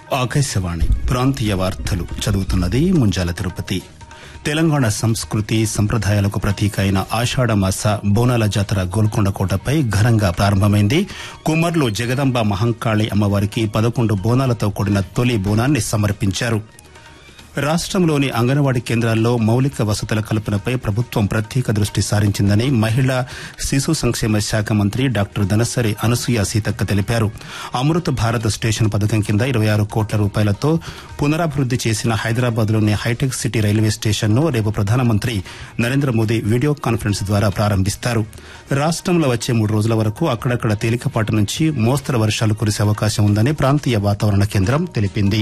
ఆకాశవాణి ప్రాంతీయ వార్తలు చదువుతున్నది ముంజాల తిరుపతి తెలంగాణ సంస్కృతి సంప్రదాయాలకు ప్రతీక అయిన ఆషాఢమాస బోనాల జాతర గోల్కొండ కోటపై ఘనంగా ప్రారంభమైంది కుమ్మర్లు జగదంబ మహంకాళి అమ్మవారికి పదకొండు బోనాలతో కూడిన తొలి బోనాన్ని సమర్పించారు రాష్టంలోని అంగన్వాడీ కేంద్రాల్లో మౌలిక వసతుల కల్పనపై ప్రభుత్వం ప్రత్యేక దృష్టి సారించిందని మహిళా శిశు సంక్షేమ శాఖ మంత్రి డాక్టర్ దనసరి అనసూయ సీతక్క తెలిపారు అమృత్ భారత్ స్టేషన్ పథకం కింద ఇరవై ఆరు కోట్ల రూపాయలతో పునరాభివృద్ది చేసిన హైదరాబాద్లోని హైటెక్ సిటీ రైల్వే స్టేషన్ను రేపు ప్రధానమంత్రి నరేంద్ర మోదీ వీడియో కాన్ఫరెన్స్ ద్వారా ప్రారంభిస్తారు రాష్టంలో వచ్చే మూడు రోజుల వరకు అక్కడక్కడ తేలికపాటి నుంచి మోస్తరు వర్షాలు కురిసే అవకాశం ఉందని ప్రాంతీయ వాతావరణ కేంద్రం తెలిపింది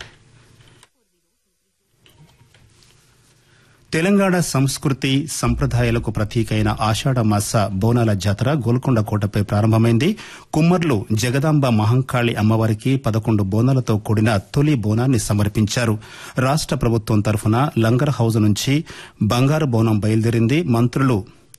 తెలంగాణ సంస్కృతి సంప్రదాయాలకు ప్రతీక అయిన ఆషాఢమాస బోనాల జాతర గోల్కొండ కోటపై ప్రారంభమైంది కుమ్మర్లు జగదాంబ మహంకాళి అమ్మవారికి పదకొండు బోనాలతో కూడిన తొలి బోనాన్ని సమర్పించారు రాష్ట ప్రభుత్వం తరఫున లంగర్ హౌజ్ నుంచి బంగారు బోనం బయలుదేరింది మంత్రులు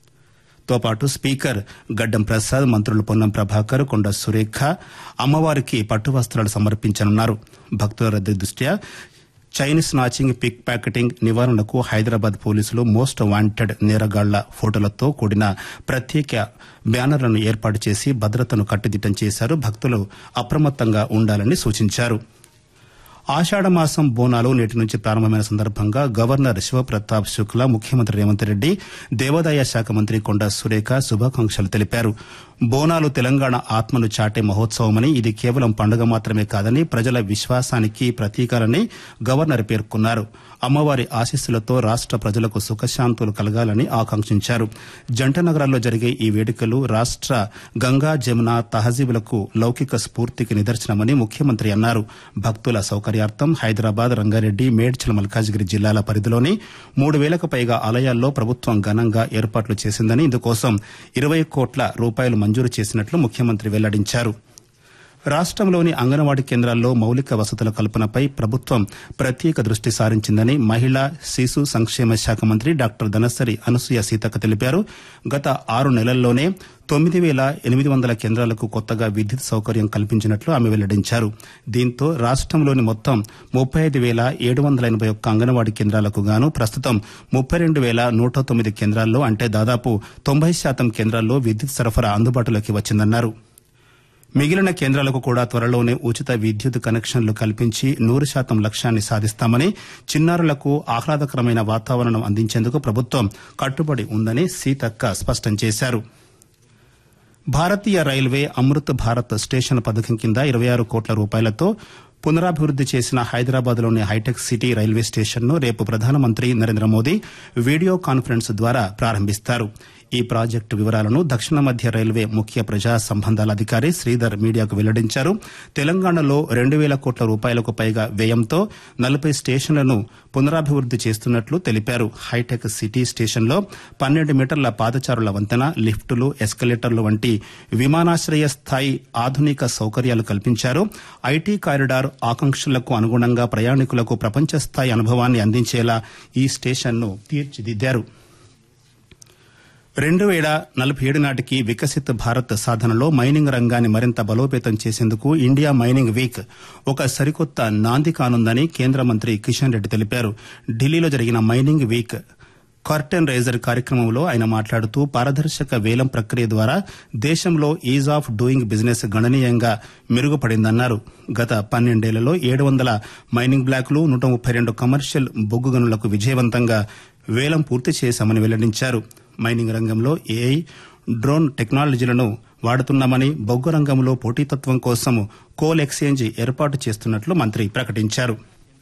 తో పాటు స్పీకర్ గడ్డం ప్రసాద్ మంత్రులు పొన్నం ప్రభాకర్ కొండ సురేఖ అమ్మవారికి పట్టు వస్త్రాలు సమర్పించనున్నారు భక్తుల రద్దీ దృష్ట్యా చైనీస్ నాచింగ్ పిక్ ప్యాకెటింగ్ నివారణకు హైదరాబాద్ పోలీసులు మోస్ట్ వాంటెడ్ నేరగాళ్ల ఫోటోలతో కూడిన ప్రత్యేక బ్యానర్లను ఏర్పాటు చేసి భద్రతను కట్టుదిట్టం చేశారు భక్తులు అప్రమత్తంగా ఉండాలని సూచించారు ఆషాఢమాసం బోనాలు నేటి నుంచి ప్రారంభమైన సందర్భంగా గవర్నర్ శివప్రతాప్ శుక్లా ముఖ్యమంత్రి రేవంత్ రెడ్డి దేవాదాయ శాఖ మంత్రి కొండా సురేఖ శుభాకాంక్షలు తెలిపారు బోనాలు తెలంగాణ ఆత్మను చాటే మహోత్సవమని ఇది కేవలం పండుగ మాత్రమే కాదని ప్రజల విశ్వాసానికి ప్రతీకాలని గవర్నర్ పేర్కొన్నారు అమ్మవారి ఆశీస్సులతో రాష్ట ప్రజలకు సుఖశాంతులు కలగాలని ఆకాంక్షించారు జంట నగరాల్లో జరిగే ఈ వేడుకలు రాష్ట గంగా జమున తహజీబులకు లౌకిక స్ఫూర్తికి నిదర్శనమని ముఖ్యమంత్రి అన్నారు భక్తుల సౌకర్యార్థం హైదరాబాద్ రంగారెడ్డి మేడ్చల్ మల్కాజ్గిరి జిల్లాల పరిధిలోని మూడు వేలకు పైగా ఆలయాల్లో ప్రభుత్వం ఘనంగా ఏర్పాట్లు చేసిందని ఇందుకోసం ఇరవై కోట్ల రూపాయలు మంజూరు చేసినట్లు ముఖ్యమంత్రి వెల్లడించారు రాష్టంలోని అంగన్వాడీ కేంద్రాల్లో మౌలిక వసతుల కల్పనపై ప్రభుత్వం ప్రత్యేక దృష్టి సారించిందని మహిళా శిశు సంక్షేమ శాఖ మంత్రి డాక్టర్ ధనసరి అనసూయ సీతక్క తెలిపారు గత ఆరు నెలల్లోనే తొమ్మిది వేల ఎనిమిది వందల కేంద్రాలకు కొత్తగా విద్యుత్ సౌకర్యం కల్పించినట్లు ఆమె వెల్లడించారు దీంతో రాష్టంలోని మొత్తం ముప్పై ఐదు వేల ఏడు వందల ఎనబై ఒక్క అంగన్వాడీ కేంద్రాలకు గాను ప్రస్తుతం ముప్పై రెండు వేల నూట తొమ్మిది కేంద్రాల్లో అంటే దాదాపు తొంభై శాతం కేంద్రాల్లో విద్యుత్ సరఫరా అందుబాటులోకి వచ్చిందన్నారు మిగిలిన కేంద్రాలకు కూడా త్వరలోనే ఉచిత విద్యుత్ కనెక్షన్లు కల్పించి నూరు శాతం లక్ష్యాన్ని సాధిస్తామని చిన్నారులకు ఆహ్లాదకరమైన వాతావరణం అందించేందుకు ప్రభుత్వం కట్టుబడి ఉందని సీతక్క స్పష్టం చేశారు భారతీయ రైల్వే అమృత్ భారత్ స్టేషన్ పథకం కింద ఇరవై ఆరు కోట్ల రూపాయలతో పునరాభివృద్ది చేసిన హైదరాబాద్లోని హైటెక్ సిటీ రైల్వే స్టేషన్ను రేపు ప్రధానమంత్రి నరేంద్ర మోదీ వీడియో కాన్ఫరెన్స్ ద్వారా ప్రారంభిస్తారు ఈ ప్రాజెక్టు వివరాలను దక్షిణ మధ్య రైల్వే ముఖ్య ప్రజా సంబంధాల అధికారి శ్రీధర్ మీడియాకు వెల్లడించారు తెలంగాణలో రెండు వేల కోట్ల రూపాయలకు పైగా వ్యయంతో నలభై స్టేషన్లను పునరాభివృద్ది చేస్తున్నట్లు తెలిపారు హైటెక్ సిటీ స్టేషన్లో పన్నెండు మీటర్ల పాదచారుల వంతెన లిఫ్టులు ఎస్కలేటర్లు వంటి విమానాశ్రయ స్థాయి ఆధునిక సౌకర్యాలు కల్పించారు ఐటీ కారిడార్ ఆకాంక్షలకు అనుగుణంగా ప్రయాణికులకు ప్రపంచ స్థాయి అనుభవాన్ని అందించేలా ఈ స్టేషన్ను తీర్చిదిద్దారు రెండు వేల నలభై ఏడు నాటికి వికసిత్ భారత్ సాధనలో మైనింగ్ రంగాన్ని మరింత బలోపేతం చేసేందుకు ఇండియా మైనింగ్ వీక్ ఒక సరికొత్త నాంది కానుందని కేంద్ర మంత్రి కిషన్ రెడ్డి తెలిపారు ఢిల్లీలో జరిగిన మైనింగ్ వీక్ కర్టెన్ రైజర్ కార్యక్రమంలో ఆయన మాట్లాడుతూ పారదర్శక వేలం ప్రక్రియ ద్వారా దేశంలో ఈజ్ ఆఫ్ డూయింగ్ బిజినెస్ గణనీయంగా మెరుగుపడిందన్నారు గత పన్నెండేళ్లలో ఏడు వందల మైనింగ్ బ్లాకులు నూట ముప్పై రెండు కమర్షియల్ బొగ్గు గనులకు విజయవంతంగా వేలం పూర్తి చేశామని వెల్లడించారు మైనింగ్ రంగంలో ఏఐ డ్రోన్ టెక్నాలజీలను వాడుతున్నామని బొగ్గు రంగంలో పోటీతత్వం కోసం కోల్ ఎక్స్చేంజ్ ఏర్పాటు చేస్తున్నట్లు మంత్రి ప్రకటించారు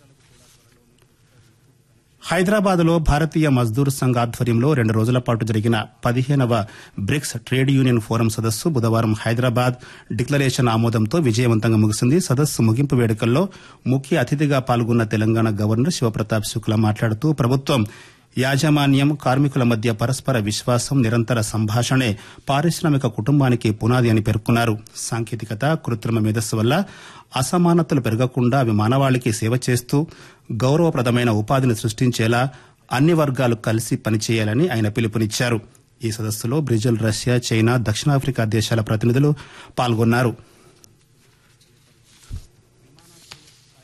హైదరాబాద్ లో భారతీయ మజ్దూర్ సంఘ్ ఆధ్వర్యంలో రెండు రోజుల పాటు జరిగిన పదిహేనవ బ్రిక్స్ ట్రేడ్ యూనియన్ ఫోరం సదస్సు బుధవారం హైదరాబాద్ డిక్లరేషన్ ఆమోదంతో విజయవంతంగా ముగిసింది సదస్సు ముగింపు వేడుకల్లో ముఖ్య అతిథిగా పాల్గొన్న తెలంగాణ గవర్నర్ శివప్రతాప్ శుక్లా మాట్లాడుతూ ప్రభుత్వం యాజమాన్యం కార్మికుల మధ్య పరస్పర విశ్వాసం నిరంతర సంభాషణే పారిశ్రామిక కుటుంబానికి పునాది అని పేర్కొన్నారు సాంకేతికత కృత్రిమ మేధస్సు వల్ల అసమానతలు పెరగకుండా అవి మానవాళికి సేవ చేస్తూ గౌరవప్రదమైన ఉపాధిని సృష్టించేలా అన్ని వర్గాలు కలిసి పనిచేయాలని ఆయన పిలుపునిచ్చారు ఈ సదస్సులో బ్రెజిల్ రష్యా చైనా దక్షిణాఫ్రికా దేశాల ప్రతినిధులు పాల్గొన్నారు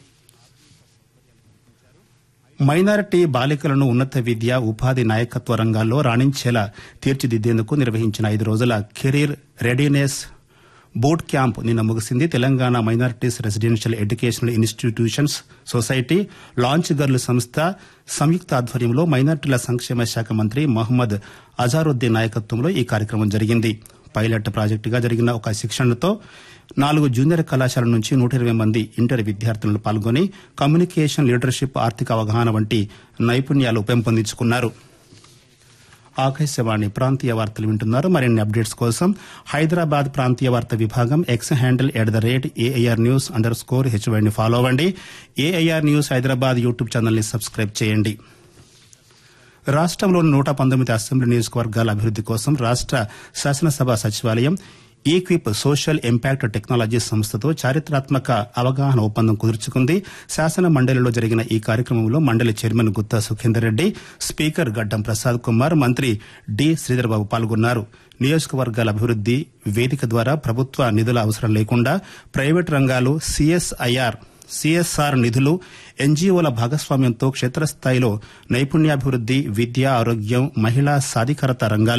మైనారిటీ బాలికలను ఉన్నత విద్య ఉపాధి నాయకత్వ రంగాల్లో రాణించేలా తీర్చిదిద్దేందుకు నిర్వహించిన ఐదు రోజుల కెరీర్ రెడీనెస్ బూట్ క్యాంప్ నిన్న ముగిసింది Telangana minorities residential educational institutions society launch girl సంస్థ సంయుక్త ఆధ్వర్యంలో మైనారిటీల సంక్షేమ శాఖ మంత్రి మహమ్మద్ అజారుద్దీన్ నాయకత్వంలో ఈ కార్యక్రమం జరిగింది పైలట్ ప్రాజెక్టుగా జరిగిన ఒక శిక్షణతో నాలుగు జూనియర్ కళాశాల నుంచి నూట ఇరవై మంది ఇంటర్ విద్యార్థులను పాల్గొని కమ్యూనికేషన్ లీడర్షిప్ ఆర్థిక అవగాహన వంటి నైపుణ్యాలు పెంపొందించుకున్నారు ఆకాశవాణి ప్రాంతీయ వార్తలు వింటున్నారు మరిన్ని అప్డేట్స్ కోసం హైదరాబాద్ ప్రాంతీయ వార్త విభాగం X handle at the rate AIR news underscore స్కోర్ హెచ్వైని ఫాలో అవ్వండి AIR news Hyderabad YouTube channel ని సబ్స్క్రైబ్ చేయండి రాష్టంలోని నూట పంతొమ్మిది అసెంబ్లీ నియోజకవర్గాల అభివృద్ది కోసం రాష్ట శాసనసభ సచివాలయం ఈక్విప్ సోషల్ ఇంపాక్ట్ టెక్నాలజీ సంస్థతో చారిత్రాత్మక అవగాహన ఒప్పందం కుదుర్చుకుంది శాసన మండలిలో జరిగిన ఈ కార్యక్రమంలో మండలి చైర్మన్ గుత్తా సుఖేందర్ రెడ్డి స్పీకర్ గడ్డం ప్రసాద్ కుమార్ మంత్రి డి శ్రీధర్బాబు పాల్గొన్నారు నియోజకవర్గాల అభివృద్ది వేదిక ద్వారా ప్రభుత్వ నిధుల అవసరం లేకుండా ప్రైవేటు రంగాలు సిఎస్ఐఆర్ సిఎస్ఆర్ నిధులు ఎన్జీఓల భాగస్వామ్యంతో క్షేత్రస్థాయిలో నైపుణ్యాభివృద్ది విద్య ఆరోగ్యం మహిళా సాధికారత రంగాల్లో